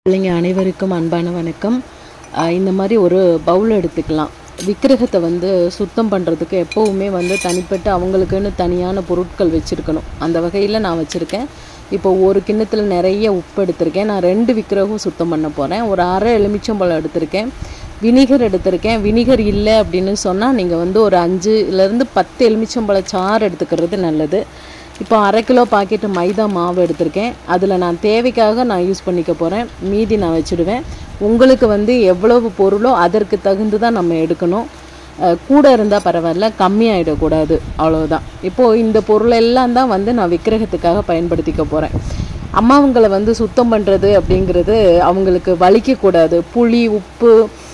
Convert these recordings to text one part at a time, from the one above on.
பிள்ளைங்க அனைவருக்கும் அன்பான வணக்கம் அஹ் இந்த மாதிரி ஒரு பவுல் எடுத்துக்கலாம் விக்கிரகத்தை வந்து சுத்தம் பண்ணுறதுக்கு எப்போவுமே வந்து தனிப்பட்ட அவங்களுக்குன்னு தனியான பொருட்கள் வச்சுருக்கணும் அந்த வகையில் நான் வச்சுருக்கேன் இப்போ ஒரு கிண்ணத்தில் நிறைய உப்பு எடுத்திருக்கேன் நான் ரெண்டு விக்கிரகம் சுத்தம் பண்ண போகிறேன் ஒரு அரை எலுமிச்சம்பழம் எடுத்திருக்கேன் வினிகர் எடுத்திருக்கேன் வினிகர் இல்லை அப்படின்னு சொன்னால் நீங்கள் வந்து ஒரு அஞ்சுலேருந்து பத்து எலுமிச்சம்பழ சாறு எடுத்துக்கிறது நல்லது இப்போ அரை கிலோ பாக்கெட்டு மைதா மாவு எடுத்திருக்கேன் அதில் நான் தேவைக்காக நான் யூஸ் பண்ணிக்க போகிறேன் மீதி நான் வச்சுடுவேன் உங்களுக்கு வந்து எவ்வளவு பொருளோ அதற்கு தகுந்து தான் நம்ம எடுக்கணும் அஹ் கூட இருந்தால் பரவாயில்ல கம்மியாயிடக்கூடாது அவ்வளவுதான் இப்போது இந்த பொருள் எல்லாம் தான் வந்து நான் விக்கிரகத்துக்காக பயன்படுத்திக்க போகிறேன் அம்மாவங்களை வந்து சுத்தம் பண்ணுறது அப்படிங்கிறது அவங்களுக்கு வலிக்கக்கூடாது புளி உப்பு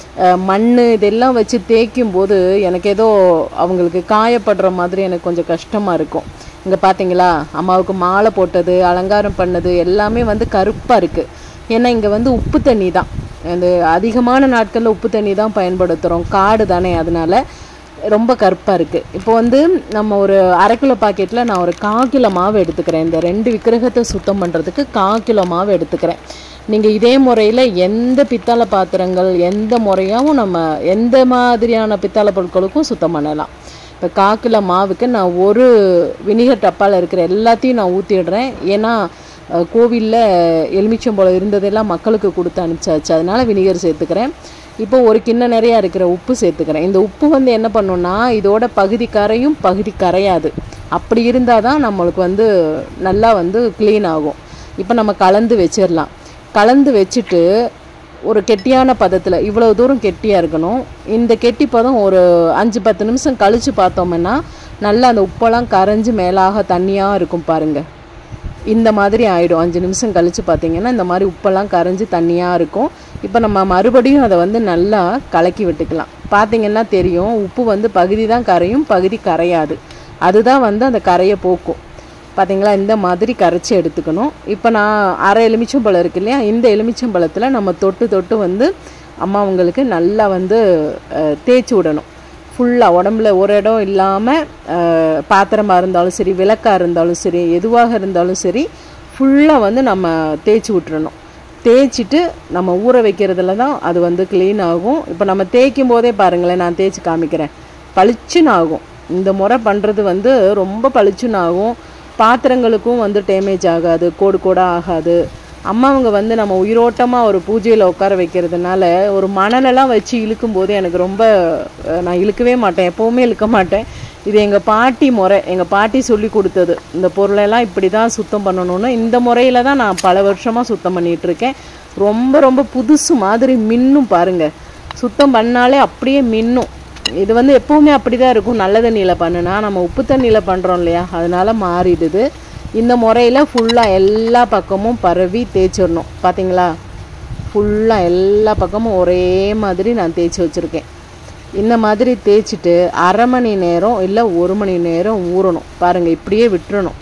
மண் இதெல்லாம் வச்சு தேய்க்கும் போது எனக்கு ஏதோ அவங்களுக்கு காயப்படுற மாதிரி எனக்கு கொஞ்சம் கஷ்டமாக இருக்கும் இங்கே பார்த்தீங்களா அம்மாவுக்கு மாலை போட்டது அலங்காரம் பண்ணது எல்லாமே வந்து கருப்பாக இருக்குது ஏன்னா இங்கே வந்து உப்பு தண்ணி தான் அந்த அதிகமான நாட்களில் உப்பு தண்ணி தான் பயன்படுத்துகிறோம் காடு தானே அதனால ரொம்ப கருப்பாக இருக்குது இப்போ வந்து நம்ம ஒரு அரை கிலோ பாக்கெட்டில் நான் ஒரு கா கிலோ மாவு எடுத்துக்கிறேன் இந்த ரெண்டு விக்கிரகத்தை சுத்தம் பண்ணுறதுக்கு கா கிலோ மாவு எடுத்துக்கிறேன் நீங்கள் இதே முறையில் எந்த பித்தளை பாத்திரங்கள் எந்த முறையாகவும் நம்ம எந்த மாதிரியான பித்தளை பொருட்களுக்கும் சுத்தம் பண்ணலாம் இப்போ கா கிலோ மாவுக்கு நான் ஒரு வினிகர் டப்பாவில் இருக்கிற எல்லாத்தையும் நான் ஊற்றிடுறேன் ஏன்னா கோவிலில் எலுமிச்சம்பழம் இருந்ததெல்லாம் மக்களுக்கு கொடுத்து அனுப்பிச்சாச்சு அதனால் வினிகர் சேர்த்துக்கிறேன் இப்போ ஒரு கிண்ணம் நிறையா இருக்கிற உப்பு சேர்த்துக்கிறேன் இந்த உப்பு வந்து என்ன பண்ணுன்னா இதோட பகுதி கரையும் பகுதி கரையாது அப்படி இருந்தால் தான் நம்மளுக்கு வந்து நல்லா வந்து க்ளீன் ஆகும் இப்போ நம்ம கலந்து வச்சிடலாம் கலந்து வச்சுட்டு ஒரு கெட்டியான பதத்தில் இவ்வளோ தூரம் கெட்டியாக இருக்கணும் இந்த கெட்டி பதம் ஒரு அஞ்சு பத்து நிமிஷம் கழித்து பார்த்தோம்னா நல்லா அந்த உப்பெல்லாம் கரைஞ்சி மேலாக தண்ணியாக இருக்கும் பாருங்கள் இந்த மாதிரி ஆகிடும் அஞ்சு நிமிஷம் கழித்து பார்த்தீங்கன்னா இந்த மாதிரி உப்பெல்லாம் கரைஞ்சி தண்ணியாக இருக்கும் இப்போ நம்ம மறுபடியும் அதை வந்து நல்லா கலக்கி விட்டுக்கலாம் பார்த்தீங்கன்னா தெரியும் உப்பு வந்து பகுதி தான் கரையும் பகுதி கரையாது அதுதான் வந்து அந்த கரையை போக்கும் பார்த்தீங்களா இந்த மாதிரி கரைச்சி எடுத்துக்கணும் இப்போ நான் அரை எலுமிச்சம்பழம் இருக்கு இல்லையா இந்த எலுமிச்சம்பழத்தில் நம்ம தொட்டு தொட்டு வந்து அம்மா உங்களுக்கு நல்லா வந்து அஹ், தேய்ச்சி விடணும் ஃபுல்லாக உடம்புல ஒரு இடம் இல்லாமல் பாத்திரமாக இருந்தாலும் சரி விளக்காக இருந்தாலும் சரி எதுவாக இருந்தாலும் சரி ஃபுல்லாக வந்து நம்ம தேய்ச்சி விட்டுறணும் தேய்ச்சிட்டு நம்ம ஊற வைக்கிறதுல தான் அது வந்து க்ளீன் ஆகும் இப்போ நம்ம தேய்க்கும் போதே பாருங்களேன் நான் தேய்ச்சி காமிக்கிறேன் பளிச்சுன்னு ஆகும் இந்த முறை பண்ணுறது வந்து ரொம்ப பளிச்சுன்னு ஆகும் பாத்திரங்களுக்கும் வந்து டேமேஜ் ஆகாது கோடு கோடாக ஆகாது அம்மாவங்க வந்து நம்ம உயிரோட்டமாக ஒரு பூஜையில் உட்கார வைக்கிறதுனால ஒரு மணலெல்லாம் வச்சு இழுக்கும் போது எனக்கு ரொம்ப அஹ், நான் இழுக்கவே மாட்டேன் எப்போவுமே இழுக்க மாட்டேன் இது எங்கள் பாட்டி முறை எங்கள் பாட்டி சொல்லி கொடுத்தது இந்த பொருளெல்லாம் இப்படி தான் சுத்தம் பண்ணணும்னு இந்த முறையில் தான் நான் பல வருஷமாக சுத்தம் பண்ணிட்டு இருக்கேன் ரொம்ப ரொம்ப புதுசு மாதிரி மின்னும் பாருங்க சுத்தம் பண்ணாலே அப்படியே மின்னும் இது வந்து எப்பவுமே அப்படி தான் இருக்கும் நல்ல தண்ணியில் பண்ணுனா நம்ம உப்பு தண்ணியில் பண்ணுறோம் இல்லையா அதனால மாறிடுது இந்த முறையில் ஃபுல்லாக எல்லா பக்கமும் பரவி தேய்ச்சிடணும் பார்த்தீங்களா ஃபுல்லாக எல்லா பக்கமும் ஒரே மாதிரி நான் தேய்ச்சி வச்சுருக்கேன் இந்த மாதிரி தேய்ச்சிட்டு அரை மணி நேரம் இல்லை ஒரு மணி நேரம் ஊறணும் பாருங்கள் இப்படியே விட்டுறணும்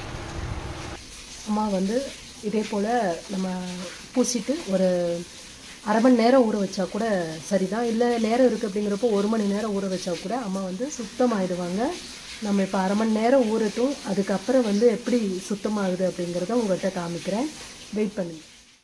அம்மா வந்து இதே போல் நம்ம பூசிட்டு ஒரு அரை மணி நேரம் ஊற வச்சா கூட சரிதான் இல்லை நேரம் இருக்குது அப்படிங்கிறப்போ ஒரு மணி நேரம் ஊற வச்சா கூட அம்மா வந்து சுத்தமாயிடுவாங்க நம்ம இப்போ அரை மணி நேரம் ஊறட்டும் அதுக்கப்புறம் வந்து எப்படி சுத்தமாகுது அப்படிங்கிறத உங்கள்கிட்ட காமிக்கிறேன் வெயிட் பண்ணுங்க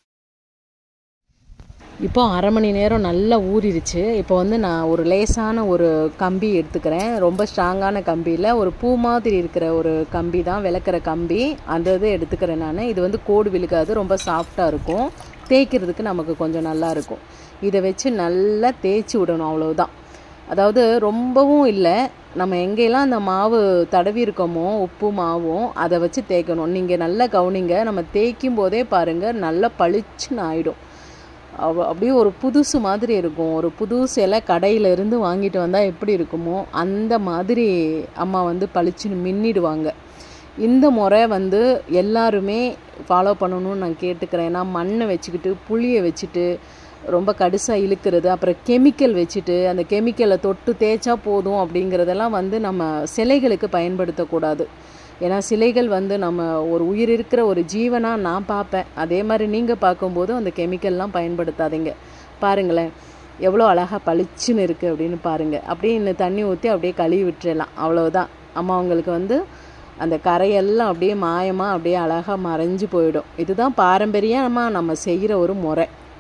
இப்போ அரை மணி நேரம் நல்லா ஊறிடுச்சு இப்போ வந்து நான் ஒரு லேசான ஒரு கம்பி எடுத்துக்கிறேன் ரொம்ப ஸ்ட்ராங்கான கம்பியில் ஒரு பூ மாதிரி இருக்கிற ஒரு கம்பி தான் விளக்குற கம்பி அந்த இது எடுத்துக்கிறேன் நான் இது வந்து கோடு விழுகாது ரொம்ப சாஃப்டாக இருக்கும் தேய்க்கிறதுக்கு நமக்கு கொஞ்சம் நல்லா இருக்கும் இதை வச்சு நல்லா தேய்ச்சி விடணும் அவ்வளவுதான் அதாவது ரொம்பவும் இல்லை நம்ம எங்கெல்லாம் அந்த மாவு தடவி இருக்கோமோ உப்பு மாவும் அதை வச்சு தேய்க்கணும் நீங்கள் நல்லா கவனிங்க நம்ம தேய்க்கும் போதே பாருங்கள் நல்லா பளிச்சுன்னு ஆயிடும் அவ- அப்படியே ஒரு புதுசு மாதிரி இருக்கும் ஒரு புது சிலை கடையில இருந்து வாங்கிட்டு வந்தால் எப்படி இருக்குமோ அந்த மாதிரி அம்மா வந்து பளிச்சுன்னு மின்னிடுவாங்க இந்த முறை வந்து எல்லாருமே ஃபாலோ பண்ணணும்னு நான் கேட்டுக்கிறேன் ஏன்னா மண்ணை வச்சுக்கிட்டு புளியை வச்சுட்டு ரொம்ப கடுசாக இழுக்கிறது அப்புறம் கெமிக்கல் வச்சுட்டு அந்த கெமிக்கலை தொட்டு தேய்ச்சா போதும் அப்படிங்கிறதெல்லாம் வந்து நம்ம சிலைகளுக்கு பயன்படுத்தக்கூடாது ஏன்னா சிலைகள் வந்து நம்ம ஒரு உயிர் இருக்கிற ஒரு ஜீவனாக நான் பார்ப்பேன் அதே மாதிரி நீங்கள் பார்க்கும்போது அந்த கெமிக்கல்லாம் பயன்படுத்தாதீங்க பாருங்களேன் எவ்வளோ அழகாக பளிச்சுன்னு இருக்குது அப்படின்னு பாருங்கள் அப்படியே இந்த தண்ணி ஊற்றி அப்படியே கழுவி விட்டுறலாம் அவ்வளவுதான் அம்மா அவங்களுக்கு வந்து அந்த கரையெல்லாம் அப்படியே மாயமாக அப்படியே அழகாக மறைஞ்சு போயிடும் இதுதான் பாரம்பரியமாக நம்ம செய்கிற ஒரு முறை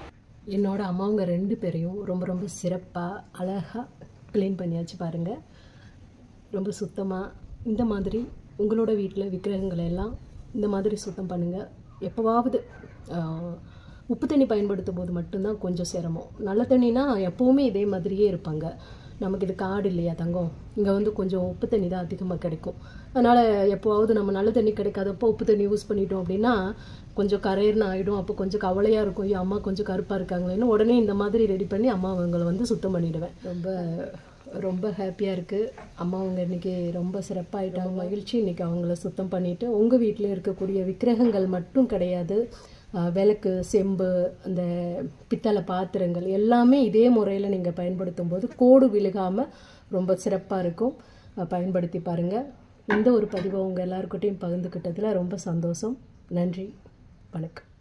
என்னோட அம்மாவங்க ரெண்டு பேரையும் ரொம்ப ரொம்ப சிறப்பாக அழகாக க்ளீன் பண்ணியாச்சு பாருங்கள் ரொம்ப சுத்தமாக இந்த மாதிரி உங்களோட வீட்டில் விக்கிரகங்களை எல்லாம் இந்த மாதிரி சுத்தம் பண்ணுங்கள் எப்போவாவது ஆஹ், உப்பு தண்ணி பயன்படுத்தும் போது மட்டும்தான் கொஞ்சம் சிரமம் நல்ல தண்ணினா எப்போவுமே இதே மாதிரியே இருப்பாங்க நமக்கு இது காடு இல்லையா தங்கம் இங்கே வந்து கொஞ்சம் உப்பு தண்ணி தான் அதிகமாக கிடைக்கும் அதனால் எப்போவாவது நம்ம நல்ல தண்ணி கிடைக்காதப்போ உப்பு தண்ணி யூஸ் பண்ணிட்டோம் அப்படின்னா கொஞ்சம் கரையர்னு ஆகிடும் அப்போ கொஞ்சம் கவலையாக இருக்கும் ஐயோ அம்மா கொஞ்சம் கருப்பாக இருக்காங்களேன்னு உடனே இந்த மாதிரி ரெடி பண்ணி அம்மா அவங்களை வந்து சுத்தம் பண்ணிடுவேன் ரொம்ப ரொம்ப ஹாப்பியாக இருக்குது அம்மா அவங்க இன்றைக்கி ரொம்ப சிறப்பாயிட்டாங்க மகிழ்ச்சி இன்றைக்கி அவங்கள சுத்தம் பண்ணிவிட்டு உங்கள் வீட்டில் இருக்கக்கூடிய விக்கிரகங்கள் மட்டும் கிடையாது அஹ், விளக்கு செம்பு அந்த பித்தளை பாத்திரங்கள் எல்லாமே இதே முறையில் நீங்கள் பயன்படுத்தும் போது கோடு விழுகாமல் ரொம்ப சிறப்பாக இருக்கும் அஹ், பயன்படுத்தி பாருங்கள் இந்த ஒரு பதிவை உங்கள் எல்லாருக்கிட்டையும் பகிர்ந்துக்கிட்டதில் ரொம்ப சந்தோஷம் நன்றி வணக்கம்